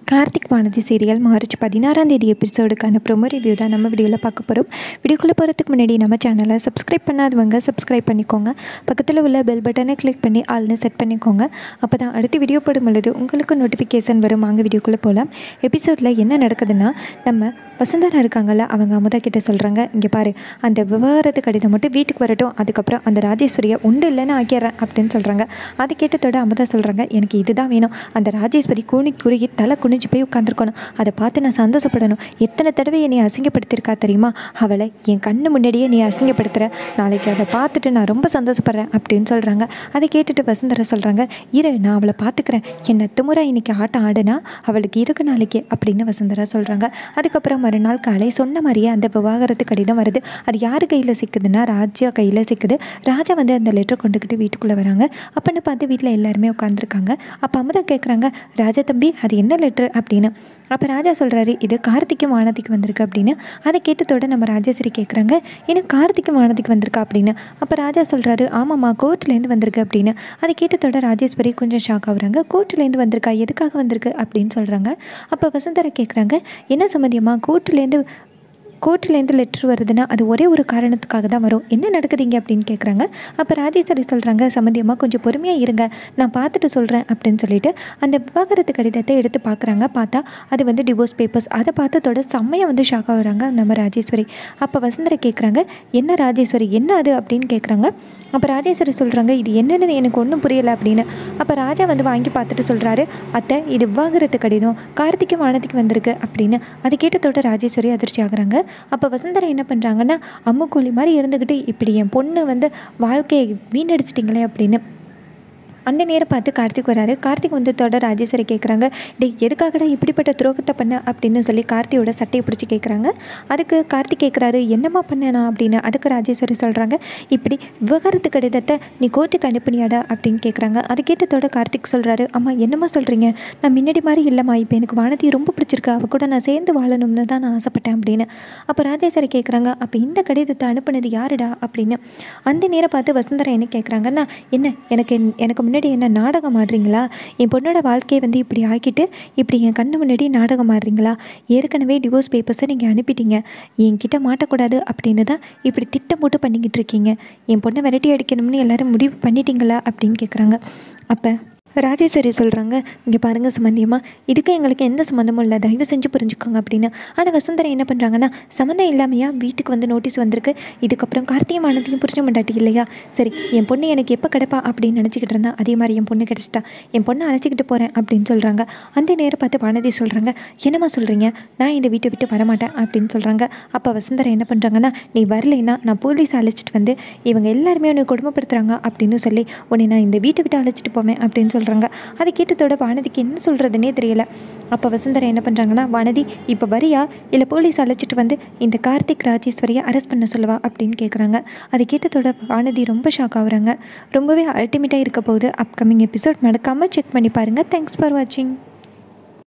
Karthik Vanathi serial March பதினாறாம் தேதி எபிசோடுக்கான promo review தான் நம்ம வீடியோவில் பார்க்க போகிறோம் வீடியோக்குள்ளே போகிறதுக்கு முன்னாடி நம்ம சேனலை சப்ஸ்கிரைப் பண்ணாதவங்க சப்ஸ்கிரைப் பண்ணிக்கோங்க பக்கத்தில் உள்ள பெல் பட்டனை கிளிக் பண்ணி ஆல்னு செட் பண்ணிக்கோங்க அப்போ தான் அடுத்து வீடியோ போடும் பொழுது உங்களுக்கு நோட்டிஃபிகேஷன் வரும் வாங்க வீடியோக்குள்ளே போகலாம் எபிசோடில் என்ன நடக்குதுன்னா நம்ம வசுந்தரா இருக்காங்கல்ல அவங்க அமுதா கிட்ட சொல்கிறாங்க இங்கே பாரு அந்த விவகாரத்து கடிதம் மட்டும் வீட்டுக்கு வரட்டும் அதுக்கப்புறம் அந்த ராஜேஸ்வரியை உண்டு இல்லைன்னு ஆக்கிடுறேன் அப்படின்னு சொல்கிறாங்க அது கேட்டதோட அமுதா சொல்கிறாங்க எனக்கு இதுதான் வேணும் அந்த ராஜேஸ்வரி கூணி குறுகி தலை குனிஞ்சு போய் உட்காந்துருக்கணும் அதை பார்த்து நான் சந்தோஷப்படணும் எத்தனை தடவை என்னை அசிங்கப்படுத்தியிருக்கா தெரியுமா அவளை என் கண்ணு முன்னாடியே நீ அசிங்கப்படுத்துகிற நாளைக்கு அதை பார்த்துட்டு நான் ரொம்ப சந்தோஷப்படுறேன் அப்படின்னு சொல்கிறாங்க அதை கேட்டுட்டு வசுந்தரா சொல்கிறாங்க இரு நான் அவளை பார்த்துக்கிறேன் என்ன திமுறா இன்னைக்கு ஆட்டம் ஆடுனா அவளுக்கு இருக்கு நாளைக்கு அப்படின்னு வசுந்தரா சொல்கிறாங்க அதுக்கப்புறம் மறுநாள் காலை சொன்ன மாதிரியே அந்த விவாகரத்து கடிதம் வருது அது யார் கையில் சிக்குதுன்னா ராஜா கையில் சிக்குது ராஜா வந்து அந்த லெட்டரை கொண்டுக்கிட்டு வீட்டுக்குள்ளே வராங்க அப்போன்னு பார்த்து வீட்டில் எல்லாருமே உட்காந்துருக்காங்க அப்போ அமுதா கேட்குறாங்க ராஜா தம்பி அது என்ன லெட்ரு அப்படின்னு அப்போ ராஜா சொல்கிறாரு இது கார்த்திக்கும் வானதிக்கு வந்திருக்கு அப்படின்னு அதை கேட்டதோட நம்ம ராஜேஸ்வரி கேட்குறாங்க ஏன்னா கார்த்திக்கும் வானதிக்கு வந்திருக்கா அப்படின்னு அப்போ ராஜா சொல்கிறாரு ஆமாம்மா கோர்ட்லேருந்து வந்திருக்கு அப்படின்னு அதை கேட்டதோட ராஜேஸ்வரி கொஞ்சம் ஷாக் ஆகுறாங்க கோர்ட்லேருந்து வந்திருக்கா எதுக்காக வந்திருக்கு அப்படின்னு சொல்கிறாங்க அப்போ வசுந்தரா கேட்குறாங்க என்ன சம்மந்தியமாக கோர்ட்லேருந்து கோர்ட்லேருந்து லெட்ரு வருதுன்னா அது ஒரே ஒரு காரணத்துக்காக தான் வரும் என்ன நடக்குதுங்க அப்படின்னு கேட்குறாங்க அப்போ ராஜேஸ்வரி சொல்கிறாங்க சம்மந்தியமாக கொஞ்சம் பொறுமையாக இருங்க நான் பார்த்துட்டு சொல்கிறேன் அப்படின்னு சொல்லிட்டு அந்த விவாகரத்து கடிதத்தை எடுத்து பார்க்குறாங்க பார்த்தா அது வந்து டிவோர்ஸ் பேப்பர்ஸ் அதை பார்த்ததோட செம்மையாக வந்து ஷாக் ஆகுறாங்க நம்ம ராஜேஸ்வரி அப்போ வசுந்தரை கேட்குறாங்க என்ன ராஜேஸ்வரி என்ன அது அப்படின்னு கேட்குறாங்க அப்போ ராஜேஸ்வரி சொல்கிறாங்க இது என்னென்னு எனக்கு ஒன்றும் புரியலை அப்படின்னு அப்போ ராஜா வந்து வாங்கி பார்த்துட்டு சொல்கிறாரு அத்தை இது விவாகரத்து கடிதம் கார்த்திக்கு வானத்துக்கு வந்திருக்கு அப்படின்னு அதை கேட்டதோட ராஜேஸ்வரி அதிர்ச்சி ஆகுறாங்க அப்போ வசுந்தரா என்ன பண்ணுறாங்கன்னா அம்முக்கூலி மாதிரி இருந்துக்கிட்டு இப்படி என் பொண்ணு வந்து வாழ்க்கையை வீணடிச்சிட்டிங்களே அப்படின்னு அந்த நேரம் பார்த்து கார்த்திக் வராரு கார்த்திக் வந்து தொட ராஜேஸ்வரி கேட்குறாங்க டேய் எதுக்காகடா இப்படிப்பட்ட துரோகத்தை பண்ண அப்படின்னு சொல்லி கார்த்தியோட சட்டையை பிடிச்சி கேட்குறாங்க அதுக்கு கார்த்திக் கேட்குறாரு என்னம்மா பண்ணேனா அப்படின்னு அதுக்கு ராஜேஸ்வரி சொல்கிறாங்க இப்படி விவகாரத்து கடிதத்தை நீ கோர்ட்டுக்கு அனுப்பினியாடா அப்படின்னு கேட்குறாங்க அது கேட்டதோட கார்த்திக் சொல்கிறாரு அம்மா என்னம்மா சொல்கிறீங்க நான் முன்னாடி மாதிரி இல்லைம்மா இப்போ எனக்கு வானதி ரொம்ப பிடிச்சிருக்கு அவள் கூட நான் சேர்ந்து வாழணும்னு தான் நான் ஆசைப்பட்டேன் அப்படின்னு அப்போ ராஜேஸ்வரி கேட்குறாங்க அப்போ இந்த கடிதத்தை அனுப்புனது யாருடா அப்படின்னு அந்த நேரம் பார்த்து வசுந்தரா என்ன கேட்குறாங்கன்னா என்ன எனக்கு எனக்கு முன்னாடி என்ன நாடகம் ஆடுறீங்களா என் பொண்ணோட வாழ்க்கையை வந்து இப்படி ஆக்கிட்டு இப்படி என் கண்ணு முன்னாடி நாடகம் ஆடுறீங்களா ஏற்கனவே டிவோர்ஸ் பேப்பர்ஸை நீங்கள் அனுப்பிட்டீங்க என்கிட்ட மாட்டக்கூடாது அப்படின்னு தான் இப்படி திட்டம் போட்டு பண்ணிக்கிட்டு இருக்கீங்க என் பொண்ணை விரட்டி அடிக்கணும்னு எல்லாரும் முடிவு பண்ணிட்டீங்களா அப்படின்னு கேட்குறாங்க அப்போ ராஜேஸ்வரி சொல்கிறாங்க இங்கே பாருங்கள் சம்மந்தியமாக இதுக்கு எங்களுக்கு எந்த சம்மந்தமும் இல்லை தயவு செஞ்சு புரிஞ்சுக்கோங்க அப்படின்னு ஆனால் வசுந்தரா என்ன பண்ணுறாங்கன்னா சம்மந்தம் இல்லாமையா வீட்டுக்கு வந்து நோட்டீஸ் வந்திருக்கு இதுக்கப்புறம் கார்த்தியும் ஆனந்தையும் புரிஞ்ச மாட்டாட்டி இல்லையா சரி என் பொண்ணு எனக்கு எப்போ கிடைப்பா அப்படின்னு நினச்சிக்கிட்டு இருந்தேன் அதே மாதிரி என் பொண்ணு கிடச்சிட்டா என் பொண்ணை அழைச்சிக்கிட்டு போகிறேன் அப்படின்னு சொல்கிறாங்க அந்த நேரம் பார்த்து வானதி சொல்கிறாங்க என்னம்மா சொல்கிறீங்க நான் இந்த வீட்டை விட்டு வரமாட்டேன் அப்படின்னு சொல்கிறாங்க அப்போ வசுந்தரா என்ன பண்ணுறாங்கன்னா நீ வரலைன்னா நான் போலீஸ் அழைச்சிட்டு வந்து இவங்க எல்லாருமே உன்னை கொடுமைப்படுத்துகிறாங்க அப்படின்னு சொல்லி உன்னை நான் இந்த வீட்டை விட்டு அழைச்சிட்டு போவேன் அப்படின்னு சொல்கிறாங்க அதை கேட்டதோட வானதிக்கு என்ன சொல்கிறதுனே தெரியல அப்போ வசுந்தரா என்ன பண்ணுறாங்கன்னா வானதி இப்போ வரியா இல்லை போலீஸ் அழைச்சிட்டு வந்து இந்த கார்த்திக் ராஜேஸ்வரியை அரெஸ்ட் பண்ண சொல்லவா அப்படின்னு கேட்குறாங்க அதை கேட்டதோட வானதி ரொம்ப ஷாக் ஆகுறாங்க ரொம்பவே அல்டிமேட்டாக இருக்க போகுது அப்கமிங் எபிசோட் மறக்காமல் செக் பண்ணி பாருங்கள் தேங்க்ஸ் ஃபார் வாட்சிங்